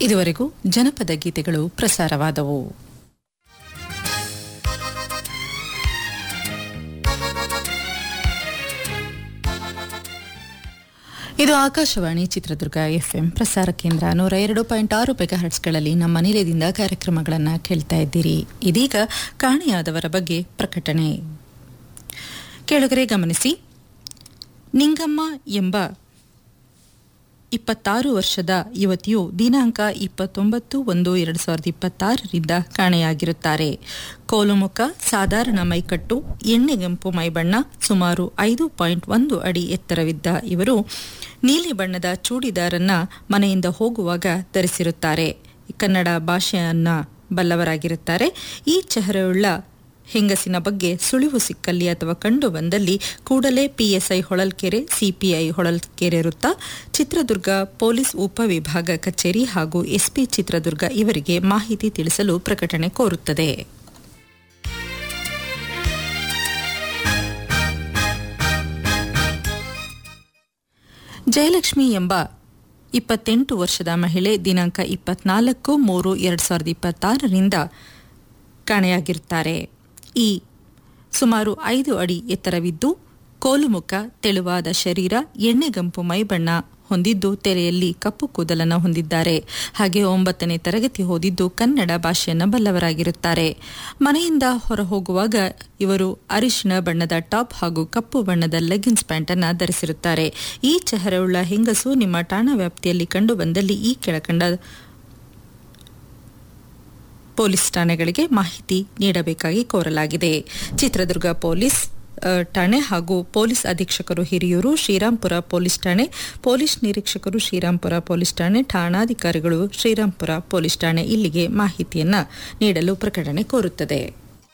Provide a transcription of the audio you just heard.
ಇದುವರೆಗೂ ಜನಪದ ಗೀತೆಗಳು ಪ್ರಸಾರವಾದವು ಇದು ಆಕಾಶವಾಣಿ ಚಿತ್ರದುರ್ಗ ಎಫ್ಎಂ ಪ್ರಸಾರ ಕೇಂದ್ರ ನೂರ ಎರಡು ಪಾಯಿಂಟ್ ಆರು ಮೆಗಾಹರ್ಟ್ಸ್ಗಳಲ್ಲಿ ನಮ್ಮ ನಿಲಯದಿಂದ ಕಾರ್ಯಕ್ರಮಗಳನ್ನು ಕೇಳ್ತಾ ಇದ್ದೀರಿ ಇದೀಗ ಕಾಣೆಯಾದವರ ಬಗ್ಗೆ ಪ್ರಕಟಣೆ ಕೆಳಗರೆ ಗಮನಿಸಿ ನಿಂಗಮ್ಮ ಎಂಬ ಇಪ್ಪತ್ತಾರು ವರ್ಷದ ಯುವತಿಯು ದಿನಾಂಕ ಇಪ್ಪತ್ತೊಂಬತ್ತು ಒಂದು ಎರಡು ಸಾವಿರದ ಇಪ್ಪತ್ತಾರರಿಂದ ಕಾಣೆಯಾಗಿರುತ್ತಾರೆ ಕೋಲುಮುಖ ಸಾಧಾರಣ ಮೈಕಟ್ಟು ಎಣ್ಣೆಗೆಂಪು ಮೈಬಣ್ಣ ಸುಮಾರು ಐದು ಪಾಯಿಂಟ್ ಒಂದು ಅಡಿ ಎತ್ತರವಿದ್ದ ಇವರು ನೀಲಿ ಬಣ್ಣದ ಚೂಡಿದಾರನ್ನ ಮನೆಯಿಂದ ಹೋಗುವಾಗ ಧರಿಸಿರುತ್ತಾರೆ ಕನ್ನಡ ಭಾಷೆಯನ್ನ ಬಲ್ಲವರಾಗಿರುತ್ತಾರೆ ಈ ಚೆಹರೆಯುಳ್ಳ ಹೆಂಗಸಿನ ಬಗ್ಗೆ ಸುಳಿವು ಸಿಕ್ಕಲ್ಲಿ ಅಥವಾ ಕಂಡು ಬಂದಲ್ಲಿ ಕೂಡಲೇ ಪಿಎಸ್ಐ ಹೊಳಲ್ಕೆರೆ ಸಿಪಿಐ ಹೊಳಲ್ಕೆರೆ ವೃತ್ತ ಚಿತ್ರದುರ್ಗ ಪೊಲೀಸ್ ಉಪವಿಭಾಗ ಕಚೇರಿ ಹಾಗೂ ಎಸ್ಪಿ ಚಿತ್ರದುರ್ಗ ಇವರಿಗೆ ಮಾಹಿತಿ ತಿಳಿಸಲು ಪ್ರಕಟಣೆ ಕೋರುತ್ತದೆ ಜಯಲಕ್ಷ್ಮಿ ಎಂಬ ಇಪ್ಪತ್ತೆಂಟು ವರ್ಷದ ಮಹಿಳೆ ದಿನಾಂಕ ಇಪ್ಪತ್ನಾಲ್ಕು ಮೂರು ಎರಡು ಸಾವಿರದ ಇಪ್ಪತ್ತಾರರಿಂದ ಕಾಣೆಯಾಗಿರುತ್ತಾರೆ ಈ ಸುಮಾರು ಐದು ಅಡಿ ಎತ್ತರವಿದ್ದು ಕೋಲುಮುಖ ತೆಳುವಾದ ಶರೀರ ಎಣ್ಣೆಗಂಪು ಮೈಬಣ್ಣ ಹೊಂದಿದ್ದು ತೆರೆಯಲ್ಲಿ ಕಪ್ಪು ಕೂದಲನ್ನು ಹೊಂದಿದ್ದಾರೆ ಹಾಗೆ ಒಂಬತ್ತನೇ ತರಗತಿ ಓದಿದ್ದು ಕನ್ನಡ ಭಾಷೆಯನ್ನು ಬಲ್ಲವರಾಗಿರುತ್ತಾರೆ ಮನೆಯಿಂದ ಹೊರ ಹೋಗುವಾಗ ಇವರು ಅರಿಶಿಣ ಬಣ್ಣದ ಟಾಪ್ ಹಾಗೂ ಕಪ್ಪು ಬಣ್ಣದ ಲೆಗಿನ್ಸ್ ಪ್ಯಾಂಟ್ ಅನ್ನು ಧರಿಸಿರುತ್ತಾರೆ ಈ ಚೆಹರೆಯುಳ್ಳ ಹೆಂಗಸು ನಿಮ್ಮ ಠಾಣಾ ವ್ಯಾಪ್ತಿಯಲ್ಲಿ ಕಂಡು ಬಂದಲ್ಲಿ ಈ ಕೆಳಕಂಡ ಪೊಲೀಸ್ ಠಾಣೆಗಳಿಗೆ ಮಾಹಿತಿ ನೀಡಬೇಕಾಗಿ ಕೋರಲಾಗಿದೆ ಚಿತ್ರದುರ್ಗ ಪೊಲೀಸ್ ಠಾಣೆ ಹಾಗೂ ಪೊಲೀಸ್ ಅಧೀಕ್ಷಕರು ಹಿರಿಯೂರು ಶ್ರೀರಾಂಪುರ ಪೊಲೀಸ್ ಠಾಣೆ ಪೊಲೀಸ್ ನಿರೀಕ್ಷಕರು ಶ್ರೀರಾಂಪುರ ಪೊಲೀಸ್ ಠಾಣೆ ಠಾಣಾಧಿಕಾರಿಗಳು ಶ್ರೀರಾಂಪುರ ಪೊಲೀಸ್ ಠಾಣೆ ಇಲ್ಲಿಗೆ ಮಾಹಿತಿಯನ್ನ ನೀಡಲು ಪ್ರಕಟಣೆ ಕೋರುತ್ತದೆ